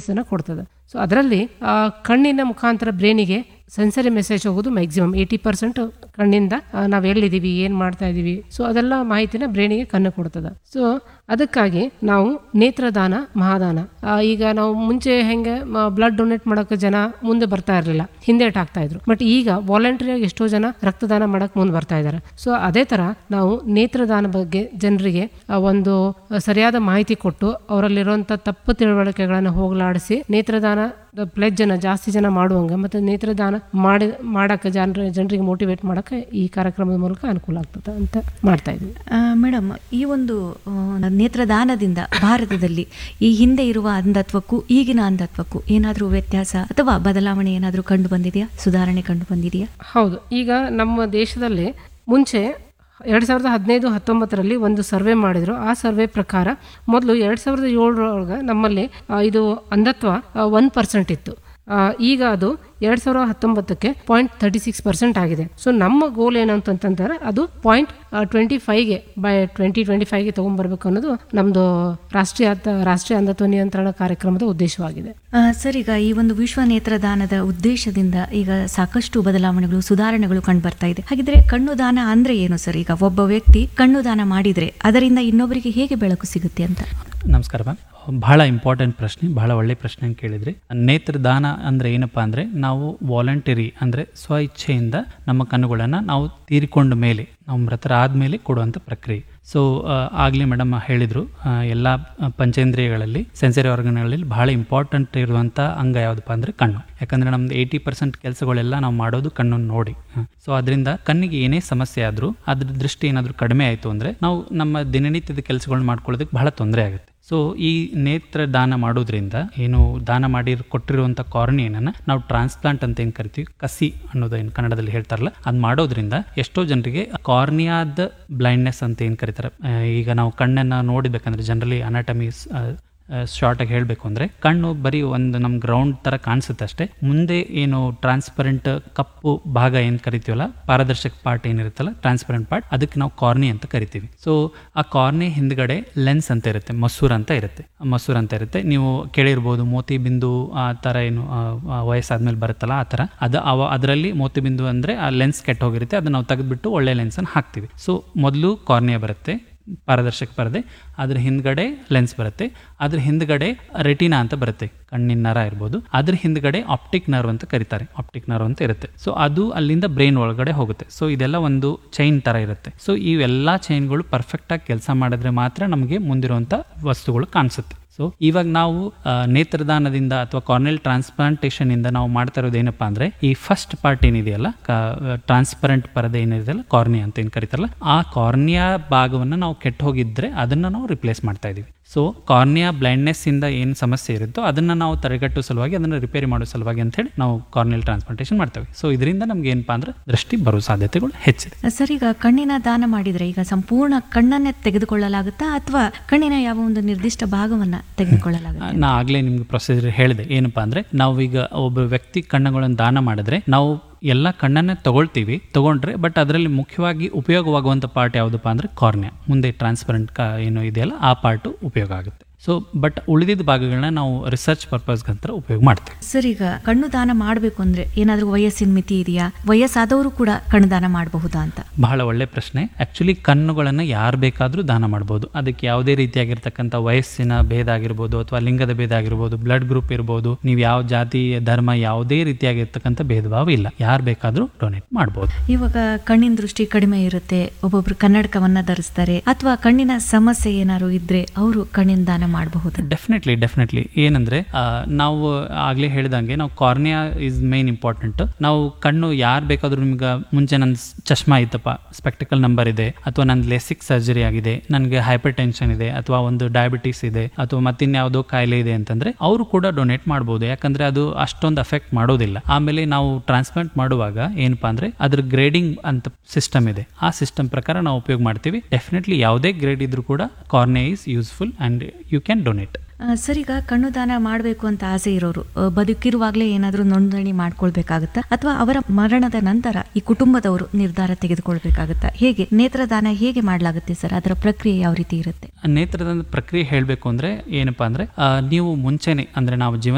ಅನ್ನು ಕೊಡ್ತದೆ ಸೊ ಅದರಲ್ಲಿ ಆ, ಕಣ್ಣಿನ ಮುಖಾಂತರ ಬ್ರೈನಿಗೆ ಸೆನ್ಸರಿ ಮೆಸೇಜ್ ಹೋಗೋದು ಮ್ಯಾಕ್ಸಿಮಮ್ ಏಯ್ಟಿ ಪರ್ಸೆಂಟ್ ಕಣ್ಣಿಂದ ಆ, ನಾವು ಎಲ್ಲಿದ್ದೀವಿ ಏನು ಮಾಡ್ತಾ ಇದ್ದೀವಿ ಸೊ ಅದೆಲ್ಲ ಮಾಹಿತಿನ ಬ್ರೈನಿಗೆ ಕಣ್ಣು ಕೊಡ್ತದೆ ಸೊ ಅದಕ್ಕಾಗಿ ನಾವು ನೇತ್ರದಾನ ಮಹಾದಾನ ಆ, ಈಗ ನಾವು ಮುಂಚೆ ಹೆಂಗೆ ಬ್ಲಡ್ ಡೊನೇಟ್ ಮಾಡೋಕೆ ಜನ ಮುಂದೆ ಬರ್ತಾ ಇರಲಿಲ್ಲ ಹಿಂದೇಟ್ ಆಗ್ತಾ ಇದ್ರು ಬಟ್ ಈಗ ವಾಲಂಟರಿಯಾಗಿ ಎಷ್ಟೋ ಜನ ರಕ್ತದಾನ ಮಾಡಕ್ ಮುಂದೆ ಬರ್ತಾ ಇದ್ದಾರೆ ಸೊ ಅದೇ ತರ ನಾವು ನೇತ್ರದಾನ ಬಗ್ಗೆ ಜನರಿಗೆ ಆ, ಒಂದು ಸರಿಯಾದ ಮಾಹಿತಿ ಕೊಟ್ಟು ಅವರಲ್ಲಿರುವಂಥ ತಪ್ಪು ತಿಳುವಳಿಕೆಗಳನ್ನು ಹೋಗಲಾಡಿಸಿ ನೇತ್ರದಾನ ಪ್ಲೆಜ್ ಅನ್ನ ಜಾಸ್ತಿ ಜನ ಮಾಡುವಂಗ ಮತ್ತೆ ನೇತ್ರದಾನ ಮಾಡಿ ಮಾಡಕ್ಕೆ ಜನರ ಜನರಿಗೆ ಮೋಟಿವೇಟ್ ಮಾಡಕ್ಕೆ ಈ ಕಾರ್ಯಕ್ರಮದ ಮೂಲಕ ಅನುಕೂಲ ಆಗ್ತದೆ ಅಂತ ಮಾಡ್ತಾ ಇದ್ವಿ ಮೇಡಮ್ ಈ ಒಂದು ಆ, ನೇತ್ರದಾನದಿಂದ ಭಾರತದಲ್ಲಿ ಈ ಹಿಂದೆ ಇರುವ ಅಂಧತ್ವಕ್ಕೂ ಈಗಿನ ಅಂಧತ್ವಕ್ಕೂ ಏನಾದರೂ ವ್ಯತ್ಯಾಸ ಅಥವಾ ಬದಲಾವಣೆ ಏನಾದರೂ ಕಂಡು ಬಂದಿದೆಯಾ ಸುಧಾರಣೆ ಕಂಡು ಬಂದಿದೆಯಾ ಹೌದು ಈಗ ನಮ್ಮ ದೇಶದಲ್ಲಿ ಮುಂಚೆ ಎರಡು ಸಾವಿರದ ಹದಿನೈದು ಹತ್ತೊಂಬತ್ತರಲ್ಲಿ ಒಂದು ಸರ್ವೆ ಮಾಡಿದ್ರು ಆ ಸರ್ವೆ ಪ್ರಕಾರ ಮೊದಲು ಎರಡು ಸಾವಿರದ ಏಳರೊಳಗೆ ನಮ್ಮಲ್ಲಿ ಆ, ಇದು ಅಂಧತ್ವ ಒನ್ ಪರ್ಸೆಂಟ್ ಇತ್ತು ಆ, ಈಗ ಅದು ಎರಡು ಸಾವಿರದ ಹತ್ತೊಂಬತ್ತಕ್ಕೆ ಪಾಯಿಂಟ್ ತರ್ಟಿ ಸಿಕ್ಸ್ ಪರ್ಸೆಂಟ್ ಆಗಿದೆ ಸೊ ನಮ್ಮ ಗೋಲ್ ಏನಂತಂತಂದ್ರೆ ಅದು ಪಾಯಿಂಟ್ ಟ್ವೆಂಟಿ ಫೈವ್ಗೆ ಬೈ ಟ್ವೆಂಟಿ ಟ್ವೆಂಟಿ ಫೈವ್ಗೆ ತೊಗೊಂಡ್ಬರ್ಬೇಕು ಅನ್ನೋದು ನಮ್ಮದು ರಾಷ್ಟ್ರೀಯ ಅತ- ರಾಷ್ಟ್ರೀಯ ಅಂಧತ್ವ ನಿಯಂತ್ರಣ ಕಾರ್ಯಕ್ರಮದ ಉದ್ದೇಶವಾಗಿದೆ ಆ, ಸರ್ ಈಗ ಈ ಒಂದು ವಿಶ್ವ ನೇತ್ರದಾನದ ಉದ್ದೇಶದಿಂದ ಈಗ ಸಾಕಷ್ಟು ಬದಲಾವಣೆಗಳು ಸುಧಾರಣೆಗಳು ಕಂಡು ಬರ್ತಾ ಇದೆ ಹಾಗಿದ್ರೆ ಕಣ್ಣು ದಾನ ಅಂದ್ರೆ ಏನು ಸರ್ ಈಗ ಒಬ್ಬ ವ್ಯಕ್ತಿ ಕಣ್ಣು ದಾನ ಮಾಡಿದ್ರೆ ಅದರಿಂದ ಇನ್ನೊಬ್ಬರಿಗೆ ಹೇಗೆ ಬೆಳಕು ಸಿಗುತ್ತೆ ಅಂತ ನಮಸ್ಕಾರ ಮ್ಯಾಮ್ ಬಹಳ ಇಂಪಾರ್ಟೆಂಟ್ ಪ್ರಶ್ನೆ ಬಹಳ ಒಳ್ಳೆ ಪ್ರಶ್ನೆ ಕೇಳಿದ್ರಿ ನೇತ್ರದಾನ ಅಂದರೆ ಏನಪ್ಪ ಅಂದರೆ ನಾವು ವಾಲಂಟರಿ ಅಂದರೆ ಸ್ವ ಇಚ್ಛೆಯಿಂದ ನಮ್ಮ ಕಣ್ಣುಗಳನ್ನು ನಾವು ತೀರಿಕೊಂಡ ಮೇಲೆ ನಾವು ಮೃತರಾದ ಮೇಲೆ ಕೊಡುವಂಥ ಪ್ರಕ್ರಿಯೆ ಸೊ ಆಗಲೇ ಮೇಡಮ್ ಹೇಳಿದರು ಎಲ್ಲ ಪಂಚೇಂದ್ರಿಯಗಳಲ್ಲಿ ಸೆನ್ಸರಿ ಆರ್ಗನ್ಗಳಲ್ಲಿ ಬಹಳ ಇಂಪಾರ್ಟೆಂಟ್ ಇರುವಂಥ ಅಂಗ ಯಾವುದಪ್ಪ ಅಂದರೆ ಕಣ್ಣು ಯಾಕಂದರೆ ನಮ್ದು ಏಯ್ಟಿ ಪರ್ಸೆಂಟ್ ಕೆಲಸಗಳೆಲ್ಲ ನಾವು ಮಾಡೋದು ಕಣ್ಣನ್ನು ನೋಡಿ ಸೊ ಅದರಿಂದ ಕಣ್ಣಿಗೆ ಏನೇ ಸಮಸ್ಯೆ ಆದರೂ ಅದ್ರ ದೃಷ್ಟಿ ಏನಾದರೂ ಕಡಿಮೆ ಆಯಿತು ಅಂದರೆ ನಾವು ನಮ್ಮ ದಿನನಿತ್ಯದ ಕೆಲಸಗಳನ್ನ ಮಾಡ್ಕೊಳ್ಳೋದಕ್ಕೆ ಬಹಳ ತೊಂದರೆ ಆಗುತ್ತೆ ಸೊ ಈ ನೇತ್ರ ದಾನ ಮಾಡೋದ್ರಿಂದ ಏನು ದಾನ ಮಾಡಿ ಕೊಟ್ಟಿರುವಂಥ ಕಾರ್ನಿಯನ್ನ ನಾವು ಟ್ರಾನ್ಸ್ಪ್ಲಾಂಟ್ ಅಂತ ಏನು ಕರಿತೀವಿ ಕಸಿ ಅನ್ನೋದು ಏನು ಕನ್ನಡದಲ್ಲಿ ಹೇಳ್ತಾರಲ್ಲ ಅದು ಮಾಡೋದ್ರಿಂದ ಎಷ್ಟೋ ಜನರಿಗೆ ಕಾರ್ನಿಯಾದ ಬ್ಲೈಂಡ್ನೆಸ್ ಅಂತ ಏನು ಕರೀತಾರೆ ಆ, ಈಗ ನಾವು ಕಣ್ಣನ್ನು ನೋಡಿಬೇಕಂದ್ರೆ ಜನರಲಿ ಅನಾಟಮೀಸ್ ಶಾರ್ಟಾಗಿ ಹೇಳಬೇಕು ಅಂದರೆ ಕಣ್ಣು ಬರೀ ಒಂದು ನಮ್ಮ ಗ್ರೌಂಡ್ ಥರ ಕಾಣಿಸುತ್ತೆ ಅಷ್ಟೇ ಮುಂದೆ ಏನು ಟ್ರಾನ್ಸ್ಪರೆಂಟ್ ಕಪ್ಪು ಭಾಗ ಏನು ಕರಿತೀವಲ್ಲ ಪಾರದರ್ಶಕ ಪಾರ್ಟ್ ಏನಿರುತ್ತಲ್ಲ ಟ್ರಾನ್ಸ್ಪರೆಂಟ್ ಪಾರ್ಟ್ ಅದಕ್ಕೆ ನಾವು ಕಾರ್ನಿ ಅಂತ ಕರಿತೀವಿ ಸೊ ಆ ಕಾರ್ನಿ ಹಿಂದ್ಗಡೆ ಲೆನ್ಸ್ ಅಂತ ಇರುತ್ತೆ ಮಸೂರ್ ಅಂತ ಇರುತ್ತೆ ಆ ಮಸೂರ್ ಅಂತ ಇರುತ್ತೆ ನೀವು ಕೇಳಿರ್ಬೋದು ಮೋತಿ ಬಿಂದು ಆ ಥರ ಏನು ಆ, ಆ ವಯಸ್ಸಾದ್ಮೇಲೆ ಬರುತ್ತಲ್ಲ ಆ ಥರ ಅದು ಅವ ಅದರಲ್ಲಿ ಮೋತಿ ಬಿಂದು ಅಂದರೆ ಆ ಲೆನ್ಸ್ ಕೆಟ್ಟ ಹೋಗಿರುತ್ತೆ ಅದನ್ನ ನಾವು ತೆಗೆದ್ಬಿಟ್ಟು ಒಳ್ಳೆ ಲೆನ್ಸನ್ನು ಹಾಕ್ತೀವಿ ಸೊ ಮೊದಲು ಕಾರ್ನಿಯಾ ಬರುತ್ತೆ ಪಾರದರ್ಶಕ ಪರದೆ ಅದ್ರ ಹಿಂದ್ಗಡೆ ಲೆನ್ಸ್ ಬರುತ್ತೆ ಅದ್ರ ಹಿಂದ್ಗಡೆ ರೆಟಿನಾ ಅಂತ ಬರುತ್ತೆ ಕಣ್ಣಿನ ನರ ಇರ್ಬೋದು ಅದ್ರ ಹಿಂದ್ಗಡೆ ಆಪ್ಟಿಕ್ ನರ್ವ್ ಅಂತ ಕರೀತಾರೆ ಆಪ್ಟಿಕ್ ನರ್ವ್ ಅಂತ ಇರುತ್ತೆ ಸೊ ಅದು ಅಲ್ಲಿಂದ ಬ್ರೈನ್ ಒಳಗಡೆ ಹೋಗುತ್ತೆ ಸೊ ಇದೆಲ್ಲ ಒಂದು ಚೈನ್ ತರ ಇರುತ್ತೆ ಸೊ ಇವೆಲ್ಲ ಚೈನ್ಗಳು ಪರ್ಫೆಕ್ಟಾಗಿ ಕೆಲಸ ಮಾಡಿದ್ರೆ ಮಾತ್ರ ನಮಗೆ ಮುಂದಿರುವಂಥ ವಸ್ತುಗಳು ಕಾಣಿಸುತ್ತೆ ಸೊ ಇವಾಗ ನಾವು ಆ, ನೇತ್ರದಾನದಿಂದ ಅಥವಾ ಕಾರ್ನೆಲ್ ಟ್ರಾನ್ಸ್ಪ್ಲಾಂಟೇಷನ್ ಇಂದ ನಾವು ಮಾಡ್ತಾ ಇರೋದು ಏನಪ್ಪಾ ಅಂದ್ರೆ ಈ ಫಸ್ಟ್ ಪಾರ್ಟ್ ಏನಿದೆಯಲ್ಲ ಟ್ರಾನ್ಸ್ಪರೆಂಟ್ ಪರದೆ ಏನಿದೆಯಲ್ಲ ಕಾರ್ನಿಯಾ ಅಂತ ಏನು ಕರೀತಾರಲ್ಲ ಆ ಕಾರ್ನಿಯಾ ಭಾಗವನ್ನು ನಾವು ಕೆಟ್ಟ ಹೋಗಿದ್ರೆ ಅದನ್ನ ನಾವು ರಿಪ್ಲೇಸ್ ಮಾಡ್ತಾ ಇದೀವಿ ಸೊ ಕಾರ್ನಿಯಾ ಬ್ಲೈಂಡ್ನೆಸ್ ಇಂದ ಏನು ಸಮಸ್ಯೆ ಇರುತ್ತೋ ಅದನ್ನ ನಾವು ತಡೆಗಟ್ಟುವ ಸಲುವಾಗಿ ಅದನ್ನ ರಿಪೇರಿ ಮಾಡೋ ಸಲುವಾಗಿ ಅಂತ ಹೇಳಿ ನಾವು ಕಾರ್ನಿಯಲ್ ಟ್ರಾನ್ಸ್ಪ್ಲಾಂಟೇಷನ್ ಮಾಡ್ತೇವೆ ಸೊ ಇದರಿಂದ ನಮ್ಗೆ ಏನಪ್ಪಾ ಅಂದ್ರೆ ದೃಷ್ಟಿ ಬರೋ ಸಾಧ್ಯತೆಗಳು ಹೆಚ್ಚಿದೆ ಸರ್ ಈಗ ಕಣ್ಣಿನ ದಾನ ಮಾಡಿದ್ರೆ ಈಗ ಸಂಪೂರ್ಣ ಕಣ್ಣನ್ನೇ ತೆಗೆದುಕೊಳ್ಳಲಾಗುತ್ತಾ ಅಥವಾ ಕಣ್ಣಿನ ಯಾವ ಒಂದು ನಿರ್ದಿಷ್ಟ ಭಾಗವನ್ನ ತೆಗೆದುಕೊಳ್ಳಲಾಗುತ್ತೆ ನಾ ಆಗ್ಲೇ ನಿಮ್ಗೆ ಪ್ರೊಸೀಜರ್ ಹೇಳಿದೆ ಏನಪ್ಪಾ ಅಂದ್ರೆ ನಾವು ಈಗ ಒಬ್ಬ ವ್ಯಕ್ತಿ ಕಣ್ಣುಗಳನ್ನು ದಾನ ಮಾಡಿದ್ರೆ ನಾವು ಎಲ್ಲ ಕಣ್ಣನ್ನೇ ತಗೊಳ್ತೀವಿ ತಗೊಂಡ್ರೆ ಬಟ್ ಅದರಲ್ಲಿ ಮುಖ್ಯವಾಗಿ ಉಪಯೋಗವಾಗುವಂಥ ಪಾರ್ಟ್ ಯಾವುದಪ್ಪ ಅಂದ್ರೆ ಕಾರ್ನಿಯಾ ಮುಂದೆ ಟ್ರಾನ್ಸ್ಪರೆಂಟ್ ಕ ಏನು ಇದೆಯಲ್ಲ ಆ ಪಾರ್ಟು ಉಪಯೋಗ ಆಗುತ್ತೆ ಸೊ ಬಟ್ ಉಳಿದಿದ್ದ ಭಾಗಗಳನ್ನ ನಾವು ರಿಸರ್ಚ್ ಪರ್ಪಸ್ಗಂತ ಉಪಯೋಗ ಮಾಡ್ತೀವಿ ಸರ್ ಈಗ ಕಣ್ಣು ದಾನ ಮಾಡಬೇಕು ಅಂದ್ರೆ ಏನಾದ್ರೂ ವಯಸ್ಸಿನ ಮಿತಿ ಇದೆಯಾ ವಯಸ್ಸಾದವರು ಕೂಡ ಕಣ್ಣು ದಾನ ಮಾಡಬಹುದಾ ಅಂತ ಬಹಳ ಒಳ್ಳೆ ಪ್ರಶ್ನೆ ಆಕ್ಚುಲಿ ಕಣ್ಣುಗಳನ್ನು ಯಾರು ಬೇಕಾದರೂ ದಾನ ಮಾಡ್ಬೋದು ಅದಕ್ಕೆ ಯಾವುದೇ ರೀತಿಯಾಗಿರ್ತಕ್ಕಂಥ ವಯಸ್ಸಿನ ಭೇದ ಆಗಿರ್ಬೋದು ಅಥವಾ ಲಿಂಗದ ಭೇದ ಆಗಿರ್ಬೋದು ಬ್ಲಡ್ ಗ್ರೂಪ್ ಇರ್ಬೋದು ನೀವು ಯಾವ ಜಾತಿ ಧರ್ಮ ಯಾವುದೇ ರೀತಿಯಾಗಿರ್ತಕ್ಕಂಥ ಭೇದ ಭಾವ ಇಲ್ಲ ಯಾರು ಬೇಕಾದರೂ ಡೊನೇಟ್ ಮಾಡ್ಬೋದು ಇವಾಗ ಕಣ್ಣಿನ ದೃಷ್ಟಿ ಕಡಿಮೆ ಇರುತ್ತೆ ಒಬ್ಬೊಬ್ರು ಕನ್ನಡಕವನ್ನ ಧರಿಸ್ತಾರೆ ಅಥವಾ ಕಣ್ಣಿನ ಸಮಸ್ಯೆ ಏನಾದ್ರು ಇದ್ರೆ ಅವರು ಕಣ್ಣಿನ ದಾನ ಮಾಡಬಹುದು ಡೆಫಿನೆಟ್ಲಿ ಡೆಫಿನೆಟ್ಲಿ ಏನಂದ್ರೆ ಆ, ನಾವು ಆಗ್ಲೇ ಹೇಳಿದಂಗೆ ನಾವು ಕಾರ್ನಿಯಾ ಇಸ್ ಮೇನ್ ಇಂಪಾರ್ಟೆಂಟ್ ನಾವು ಕಣ್ಣು ಯಾರು ಬೇಕಾದ್ರೂ ನಿಮ್ಗೆ ಮುಂಚೆ ನನ್ನ ಚಶ್ಮಾ ಇತ್ತಪ್ಪ ಸ್ಪೆಕ್ಟಿಕಲ್ ನಂಬರ್ ಇದೆ ಅಥವಾ ನನ್ನ ಲೆಸಿಕ್ ಸರ್ಜರಿ ಆಗಿದೆ ನನಗೆ ಹೈಪರ್ ಟೆನ್ಷನ್ ಇದೆ ಅಥವಾ ಒಂದು ಡಯಾಬಿಟಿಸ್ ಇದೆ ಅಥವಾ ಮತ್ತಿನ್ಯಾವುದೋ ಕಾಯಿಲೆ ಇದೆ ಅಂತಂದ್ರೆ ಅವರು ಕೂಡ ಡೊನೇಟ್ ಮಾಡ್ಬೋದು ಯಾಕಂದ್ರೆ ಅದು ಅಷ್ಟೊಂದು ಅಫೆಕ್ಟ್ ಮಾಡೋದಿಲ್ಲ ಆಮೇಲೆ ನಾವು ಟ್ರಾನ್ಸ್ಪ್ಲಾಂಟ್ ಮಾಡುವಾಗ ಏನಪ್ಪಾ ಅಂದ್ರೆ ಅದ್ರ ಗ್ರೇಡಿಂಗ್ ಅಂತ ಸಿಸ್ಟಮ್ ಇದೆ ಆ ಸಿಸ್ಟಮ್ ಪ್ರಕಾರ ನಾವು ಉಪಯೋಗ ಮಾಡ್ತೀವಿ ಡೆಫಿನೆಟ್ಲಿ ಯಾವುದೇ ಗ್ರೇಡ್ ಇದ್ರೂ ಕೂಡ cornea is useful and you can donate sir ಈಗ ಕಣ್ಣು ದಾನ ಮಾಡಬೇಕು ಅಂತ ಆಸೆ ಇರೋರು ಆ, ಬದುಕಿರುವಾಗಲೇ ಏನಾದರೂ ನೋಂದಣಿ ಮಾಡ್ಕೊಳ್ಬೇಕಾಗತ್ತಾ ಅಥವಾ ಅವರ ಮರಣದ ನಂತರ ಈ ಕುಟುಂಬದವರು ನಿರ್ಧಾರ ತೆಗೆದುಕೊಳ್ಬೇಕಾಗತ್ತಾ ಹೇಗೆ ನೇತ್ರದಾನ ಹೇಗೆ ಮಾಡಲಾಗುತ್ತೆ ಸರ್ ಅದರ ಪ್ರಕ್ರಿಯೆ ಯಾವ ರೀತಿ ಇರುತ್ತೆ ನೇತ್ರದಾನ ಪ್ರಕ್ರಿಯೆ ಹೇಳಬೇಕು ಅಂದ್ರೆ ಏನಪ್ಪಾ ಅಂದ್ರೆ ಆ, ನೀವು ಮುಂಚೆನೆ ಅಂದ್ರೆ ನಾವು ಜೀವನ